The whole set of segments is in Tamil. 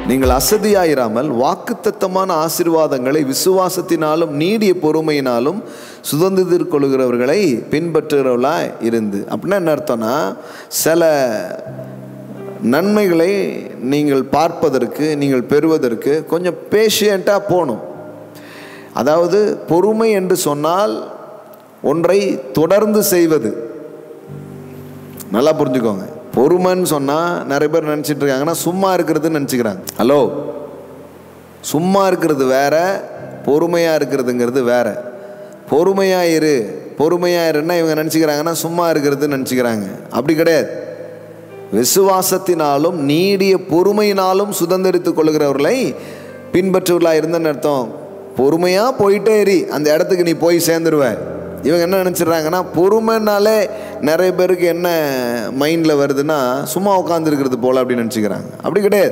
நீங்கள் அசதியாயிராமல் வாக்குத்தத்தமான ஆசீர்வாதங்களை விசுவாசத்தினாலும் நீடிய பொறுமையினாலும் சுதந்திரத்திற் கொள்கிறவர்களை பின்பற்றுகிறவர்களாய் இருந்து அப்படின்னா என்ன அர்த்தம்னா சில நன்மைகளை நீங்கள் பார்ப்பதற்கு நீங்கள் பெறுவதற்கு கொஞ்சம் பேஷியண்ட்டாக போகணும் அதாவது பொறுமை என்று சொன்னால் ஒன்றை தொடர்ந்து செய்வது நல்லா புரிஞ்சுக்கோங்க பொறுமைன்னு சொன்னால் நிறைய பேர் நினச்சிட்டு இருக்காங்கன்னா சும்மா இருக்கிறதுன்னு நினச்சிக்கிறாங்க ஹலோ சும்மா இருக்கிறது வேற பொறுமையாக இருக்கிறதுங்கிறது வேற பொறுமையாக இரு பொறுமையாக இருன்னா இவங்க நினச்சிக்கிறாங்கன்னா சும்மா இருக்கிறதுன்னு நினச்சிக்கிறாங்க அப்படி கிடையாது விசுவாசத்தினாலும் நீடிய பொறுமையினாலும் சுதந்திரித்துக் கொள்கிறவர்களை பின்பற்றுவர்களாக இருந்தன்னு அர்த்தம் பொறுமையாக போயிட்டே எரி அந்த இடத்துக்கு நீ போய் சேர்ந்துருவ இவங்க என்ன நினச்சிடுறாங்கன்னா பொறுமைனாலே நிறைய பேருக்கு என்ன மைண்டில் வருதுன்னா சும்மா உட்காந்துருக்கிறது போல அப்படின்னு நினச்சிக்கிறாங்க அப்படி கிடையாது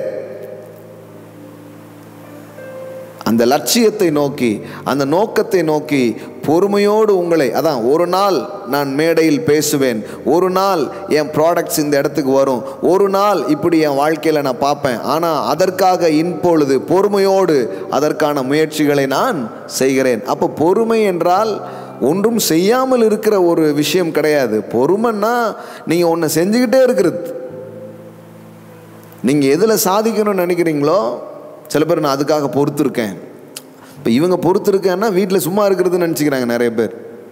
அந்த லட்சியத்தை நோக்கி அந்த நோக்கத்தை நோக்கி பொறுமையோடு உங்களை அதான் ஒரு நாள் நான் மேடையில் பேசுவேன் ஒரு நாள் என் ப்ராடக்ட்ஸ் இந்த இடத்துக்கு வரும் ஒரு நாள் இப்படி என் வாழ்க்கையில் நான் பார்ப்பேன் ஆனால் அதற்காக இப்பொழுது பொறுமையோடு அதற்கான முயற்சிகளை நான் செய்கிறேன் அப்போ பொறுமை என்றால் ஒன்றும் செய்யாமல் இருக்கிற ஒரு விஷயம் கிடையாது பொறுமைன்னா நீங்கள் ஒன்று செஞ்சுக்கிட்டே இருக்கிறது நீங்கள் எதில் சாதிக்கணும்னு நினைக்கிறீங்களோ சில பேர் நான் அதுக்காக பொறுத்திருக்கேன் இப்போ இவங்க பொறுத்திருக்கேன்னா வீட்டில் சும்மா இருக்கிறதுன்னு நினச்சிக்கிறாங்க நிறைய பேர்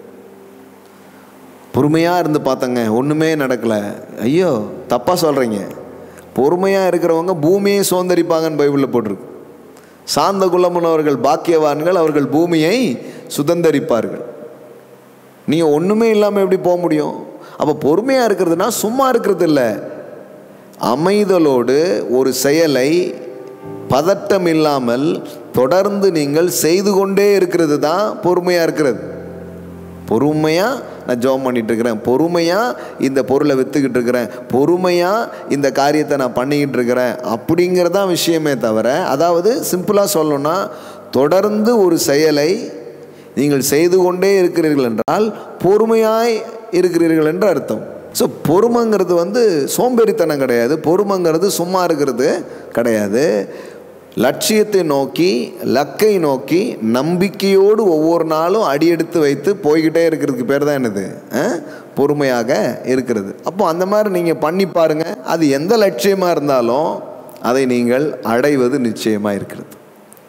பொறுமையாக இருந்து பார்த்தங்க ஒன்றுமே நடக்கலை ஐயோ தப்பாக சொல்கிறீங்க பொறுமையாக இருக்கிறவங்க பூமியை சுதந்திரிப்பாங்கன்னு பைபிளில் போட்டிருக்கு சாந்த குலமுனவர்கள் பாக்கியவான்கள் அவர்கள் பூமியை சுதந்தரிப்பார்கள் நீங்கள் ஒன்றுமே இல்லாமல் எப்படி போக முடியும் அப்போ பொறுமையாக இருக்கிறதுனா சும்மா இருக்கிறது இல்லை அமைதலோடு ஒரு செயலை பதட்டம் இல்லாமல் தொடர்ந்து நீங்கள் செய்து கொண்டே இருக்கிறது தான் பொறுமையாக இருக்கிறது பொறுமையாக நான் ஜோம் பண்ணிட்டு இருக்கிறேன் பொறுமையாக இந்த பொருளை விற்றுக்கிட்டு இருக்கிறேன் பொறுமையாக இந்த காரியத்தை நான் பண்ணிக்கிட்டு இருக்கிறேன் அப்படிங்கிறதான் விஷயமே தவிர அதாவது சிம்பிளாக சொல்லணும்னா தொடர்ந்து ஒரு செயலை நீங்கள் செய்து கொண்டே இருக்கிறீர்கள் என்றால் பொறுமையாய் இருக்கிறீர்கள் என்று அர்த்தம் ஸோ பொறுமைங்கிறது வந்து சோம்பேறித்தனம் கிடையாது பொறுமைங்கிறது சும்மா இருக்கிறது கிடையாது லட்சியத்தை நோக்கி லக்கை நோக்கி நம்பிக்கையோடு ஒவ்வொரு நாளும் அடியெடுத்து வைத்து போய்கிட்டே இருக்கிறதுக்கு பேர் தான் என்னது அஹ்? பொறுமையாக இருக்கிறது அப்போ அந்த மாதிரி நீங்கள் பண்ணி பாருங்கள் அது எந்த லட்சியமாக இருந்தாலும் அதை நீங்கள் அடைவது நிச்சயமாக இருக்கிறது